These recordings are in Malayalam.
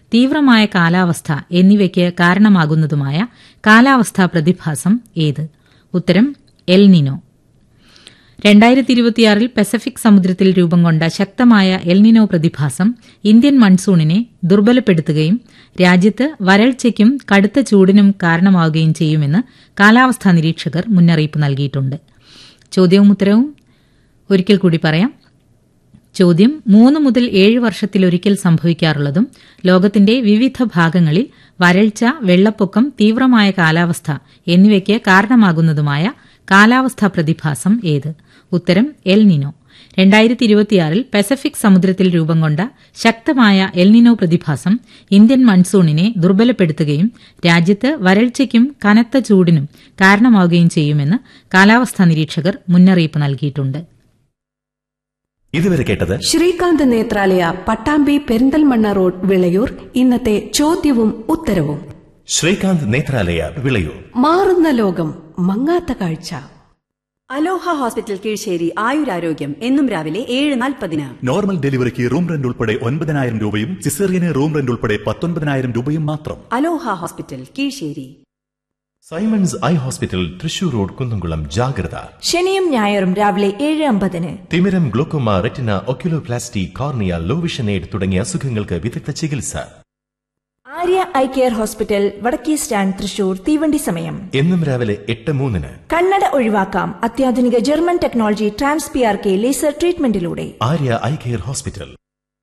തീവ്രമായ കാലാവസ്ഥ എന്നിവയ്ക്ക് കാരണമാകുന്നതുമായ കാലാവസ്ഥാ പ്രതിഭാസം ഏത് ഉത്തരം എൽ നിനോ രണ്ടായിരത്തി ഇരുപത്തിയാറിൽ പസഫിക് സമുദ്രത്തിൽ രൂപം കൊണ്ട ശക്തമായ എൽനിനോ പ്രതിഭാസം ഇന്ത്യൻ മൺസൂണിനെ ദുർബലപ്പെടുത്തുകയും രാജ്യത്ത് വരൾച്ചയ്ക്കും കടുത്ത ചൂടിനും കാരണമാവുകയും ചെയ്യുമെന്ന് കാലാവസ്ഥാ നിരീക്ഷകർ മുന്നറിയിപ്പ് നൽകിയിട്ടുണ്ട് ചോദ്യവും ഉത്തരവും ഒരിക്കൽ കൂടി പറയാം ചോദ്യം മൂന്ന് മുതൽ ഏഴ് വർഷത്തിലൊരിക്കൽ സംഭവിക്കാറുള്ളതും ലോകത്തിന്റെ വിവിധ ഭാഗങ്ങളിൽ വരൾച്ച വെള്ളപ്പൊക്കം തീവ്രമായ കാലാവസ്ഥ എന്നിവയ്ക്ക് കാരണമാകുന്നതുമായ കാലാവസ്ഥാ പ്രതിഭാസം ഏത് ഉത്തരം എൽ നിനോ രണ്ടായിരത്തി ഇരുപത്തിയാറിൽ പസഫിക് സമുദ്രത്തിൽ രൂപം കൊണ്ട ശക്തമായ എൽനിനോ പ്രതിഭാസം ഇന്ത്യൻ മൺസൂണിനെ ദുർബലപ്പെടുത്തുകയും രാജ്യത്ത് വരൾച്ചയ്ക്കും കനത്ത ചൂടിനും കാരണമാവുകയും ചെയ്യുമെന്ന് കാലാവസ്ഥാ നിരീക്ഷകർ മുന്നറിയിപ്പ് നൽകിയിട്ടുണ്ട് ഇതുവരെ കേട്ടത് ശ്രീകാന്ത് നേത്രാലയ പട്ടാമ്പി പെരിന്തൽമണ്ണ റോഡ് വിളയൂർ ഇന്നത്തെ ചോദ്യവും ഉത്തരവും ശ്രീകാന്ത് നേത്രാലയ വിളയൂർ മാറുന്ന ലോകം മങ്ങാത്ത കാഴ്ച അലോഹ ഹോസ്പിറ്റൽ കീഴ്ശ്ശേരി ആയുരാരോഗ്യം എന്നും രാവിലെ ഏഴ് നാൽപ്പതിന് നോർമൽ ഡെലിവറിക്ക് റൂം റെന്റ് ഉൾപ്പെടെ ഒൻപതിനായിരം രൂപയും സിസേറിയന് റൂം റെന്റ് ഉൾപ്പെടെ പത്തൊൻപതിനായിരം രൂപയും മാത്രം Aloha hospital Kizhissery Simons eye hospital Thrissur road Kunnamkulam ജാഗ്രത ശനിയും ഞായറും രാവിലെ ഏഴ് അമ്പതിന് തിമിരം glaucoma retina oculoplasty cornea low vision aid തുടങ്ങിയ അസുഖങ്ങൾക്ക് വിദഗ്ധ ചികിത്സ ആര്യ ഐ കെയർ ഹോസ്പിറ്റൽ വടക്കേ സ്റ്റാൻഡ് തൃശൂർ തീവണ്ടി സമയം എന്നും രാവിലെ എട്ട് മൂന്നിന് കണ്ണട ഒഴിവാക്കാം അത്യാധുനിക German technology trans P R K laser ട്രീറ്റ്മെന്റിലൂടെ Arya eye care hospital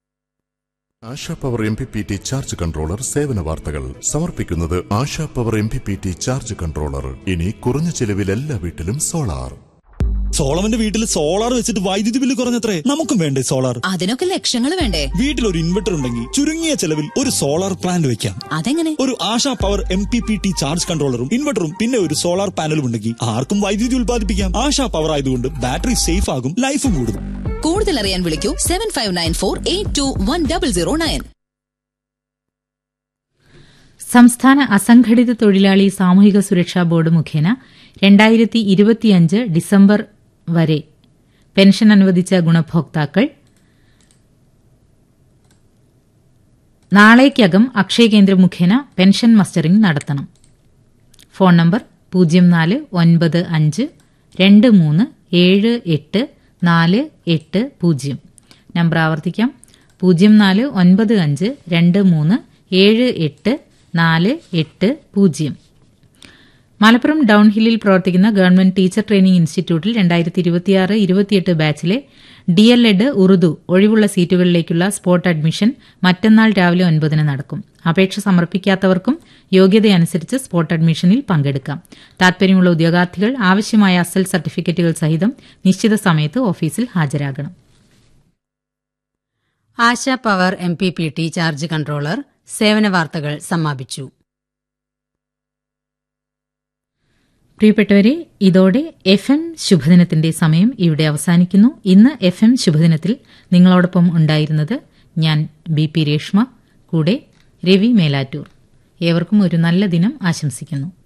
Asha power M P P T charge controller സേവന വാർത്തകൾ സമർപ്പിക്കുന്നത് ASHA power M P P T charge controller ഇനി കുറഞ്ഞ ചെലവിൽ എല്ലാ വീട്ടിലും സോളാർ സോളവന്റെ വീട്ടിൽ സോളാർ വെച്ചിട്ട് വൈദ്യുതി ബില്ല് കുറഞ്ഞത്രേ നമുക്കും വേണ്ടേ സോളാർ അതിനൊക്കെ ലക്ഷങ്ങൾ വേണ്ടേ വീട്ടിൽ ഒരു ഇൻവെർട്ടർ ഉണ്ടെങ്കിൽ ചുരുങ്ങിയ ചെലവിൽ ഒരു സോളാർ പ്ലാന്റ് വെക്കാം അതെങ്ങനെ ഒരു Asha power M P P T charge കൺട്രോളറും ഇൻവെർട്ടറും പിന്നെ ഒരു സോളാർ പാനലും ഉണ്ടെങ്കിൽ ആർക്കും വൈദ്യുതി ഉൽപ്പാദിപ്പിക്കാം ആശാ പവർ ആയതുകൊണ്ട് ബാറ്ററി സേഫ് ആകും ലൈഫും കൂടും കൂടുതൽ അറിയാൻ വിളിക്കൂ seven five nine four eight two one double zero nine സംസ്ഥാന അസംഘടിത തൊഴിലാളി സാമൂഹിക സുരക്ഷാ ബോർഡ് മുഖേന രണ്ടായിരത്തി ഇരുപത്തിയഞ്ച് ഡിസംബർ വരെ പെൻഷൻ അനുവദിച്ച ഗുണഭോക്താക്കൾ നാളേക്കകം അക്ഷയ കേന്ദ്രം മുഖേന പെൻഷൻ മസ്റ്ററിംഗ് നടത്തണം ഫോൺ നമ്പർ പൂജ്യം നാല് ഒൻപത് അഞ്ച് രണ്ട് മൂന്ന് ഏഴ് എട്ട് നാല് എട്ട് പൂജ്യം നമ്പർ ആവർത്തിക്കാം പൂജ്യം നാല് ഒൻപത് അഞ്ച് രണ്ട് മൂന്ന് ഏഴ് എട്ട് നാല് എട്ട് പൂജ്യം മലപ്പുറം ഡൌൺഹില്ലിൽ പ്രവർത്തിക്കുന്ന ഗവൺമെന്റ് ടീച്ചർ ട്രെയിനിംഗ് ഇൻസ്റ്റിറ്റ്യൂട്ടിൽ രണ്ടായിരത്തി ഇരുപത്തിയാറ് ഇരുപത്തിയെട്ട് ബാച്ചിലെ ഡി എൽ എഡ് ഉറുദു ഒഴിവുള്ള സീറ്റുകളിലേക്കുള്ള സ്പോട്ട് അഡ്മിഷൻ മറ്റന്നാൾ രാവിലെ ഒൻപതിന് നടക്കും അപേക്ഷ സമർപ്പിക്കാത്തവർക്കും യോഗ്യതയനുസരിച്ച് സ്പോട്ട് അഡ്മിഷനിൽ പങ്കെടുക്കാം താൽപര്യമുള്ള ഉദ്യോഗാർത്ഥികൾ ആവശ്യമായ അസൽ സർട്ടിഫിക്കറ്റുകൾ സഹിതം നിശ്ചിത സമയത്ത് ഓഫീസിൽ ഹാജരാകണം Asha power M P P T charge controller സേവന വാർത്തകൾ സമാപിച്ചു പ്രിയപ്പെട്ടവരെ ഇതോടെ എഫ് എം ശുഭദിനത്തിന്റെ സമയം ഇവിടെ അവസാനിക്കുന്നു ഇന്ന് എഫ് എം ശുഭദിനത്തിൽ നിങ്ങളോടൊപ്പം ഉണ്ടായിരുന്നത് ഞാൻ ബി പി രേഷ്മ കൂടെ രവി മേലാറ്റൂർ ഏവർക്കും ഒരു നല്ല ദിനം ആശംസിക്കുന്നു